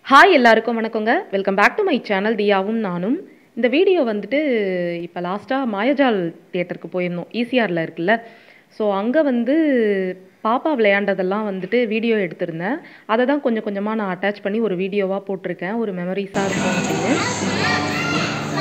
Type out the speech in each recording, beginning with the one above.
hi எல்லாருக்கும் வணக்கங்க welcome back to my channel தியாவும் நானும் இந்த வீடியோ வந்துட்டு இப்போ லாஸ்ட்டாக மாயாஜால் தியேட்டருக்கு போயிருந்தோம் ஈசிஆரில் இருக்குல்ல ஸோ அங்கே வந்து பாப்பா விளையாண்டதெல்லாம் வந்துட்டு வீடியோ எடுத்திருந்தேன் அதை தான் கொஞ்சம் கொஞ்சமாக நான் அட்டாச் பண்ணி ஒரு வீடியோவாக போட்டிருக்கேன் ஒரு மெமரிஸாக இருக்கும் அப்படின்னு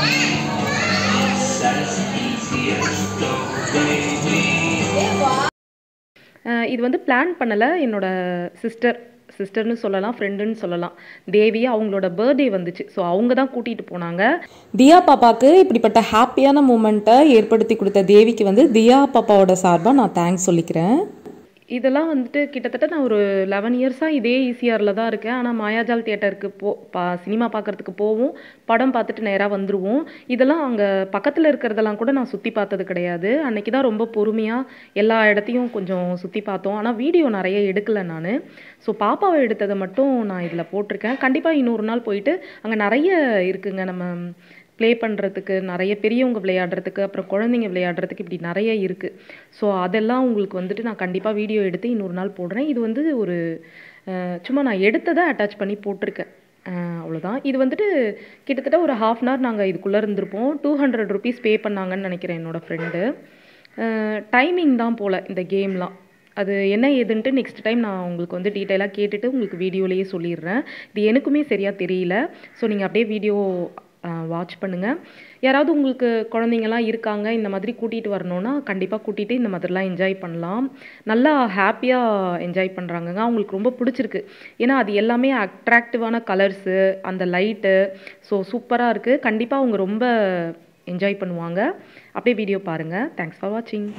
அஹ் இது வந்து பிளான் பண்ணலை என்னோட சிஸ்டர் சிஸ்டர்னு சொல்லலாம் ஃப்ரெண்டுன்னு சொல்லலாம் தேவி அவங்களோட பர்த்டே வந்துச்சு ஸோ அவங்க தான் கூட்டிகிட்டு போனாங்க தியா பாப்பாக்கு இப்படிப்பட்ட ஹாப்பியான மூமெண்ட்டை ஏற்படுத்தி கொடுத்த தேவிக்கு வந்து தியா பாப்பாவோட சார்பாக நான் தேங்க்ஸ் சொல்லிக்கிறேன் இதெல்லாம் வந்துட்டு கிட்டத்தட்ட நான் ஒரு லெவன் இயர்ஸாக இதே ஈசிஆரில் தான் இருக்கேன் ஆனால் மாயாஜால் தியேட்டருக்கு போ பா சினிமா பார்க்கறதுக்கு போவோம் படம் பார்த்துட்டு நேராக வந்துடுவோம் இதெல்லாம் அங்கே பக்கத்தில் இருக்கிறதெல்லாம் கூட நான் சுற்றி பார்த்தது கிடையாது அன்னைக்கு தான் ரொம்ப பொறுமையாக எல்லா இடத்தையும் கொஞ்சம் சுற்றி பார்த்தோம் ஆனால் வீடியோ நிறைய எடுக்கலை நான் ஸோ பாப்பாவை எடுத்ததை மட்டும் நான் இதில் போட்டிருக்கேன் கண்டிப்பாக இன்னொரு நாள் போயிட்டு அங்கே நிறைய இருக்குங்க நம்ம ப்ளே பண்ணுறதுக்கு நிறைய பெரியவங்க விளையாடுறதுக்கு அப்புறம் குழந்தைங்க விளையாடுறதுக்கு இப்படி நிறைய இருக்குது ஸோ அதெல்லாம் உங்களுக்கு வந்துட்டு நான் கண்டிப்பாக வீடியோ எடுத்து இன்னொரு நாள் போடுறேன் இது வந்து ஒரு அஹ், சும்மா நான் எடுத்ததை அட்டாச் பண்ணி போட்டிருக்கேன் அஹ், அவ்வளோதான் இது வந்துட்டு கிட்டத்தட்ட ஒரு ஹாஃப் அன் ஹவர் நாங்கள் இதுக்குள்ளே இருந்திருப்போம் டூ ஹண்ட்ரட் ருபீஸ் பே பண்ணாங்கன்னு நினைக்கிறேன் என்னோடய ஃப்ரெண்டு டைமிங் தான் போல் இந்த கேம்லாம் அது என்ன ஏதுன்ட்டு நெக்ஸ்ட் டைம் நான் உங்களுக்கு வந்து டீட்டெயிலாக கேட்டுட்டு உங்களுக்கு வீடியோலேயே சொல்லிடுறேன் இது எனக்குமே சரியாக தெரியல ஸோ நீங்கள் அப்படியே வீடியோ வாட்ச் பண்ணுங்கள் யாராவது உங்களுக்கு குழந்தைங்கலாம் இருக்காங்க இந்த மாதிரி கூட்டிகிட்டு வரணும்னா கண்டிப்பாக கூட்டிகிட்டு இந்த மாதிரிலாம் என்ஜாய் பண்ணலாம் நல்லா ஹாப்பியாக என்ஜாய் பண்ணுறாங்கங்க அவங்களுக்கு ரொம்ப பிடிச்சிருக்கு ஏன்னா அது எல்லாமே அட்ராக்டிவான கலர்ஸு அந்த லைட்டு ஸோ சூப்பராக இருக்குது கண்டிப்பாக அவங்க ரொம்ப என்ஜாய் பண்ணுவாங்க அப்படியே வீடியோ பாருங்கள் தேங்க்ஸ் ஃபார் வாட்சிங்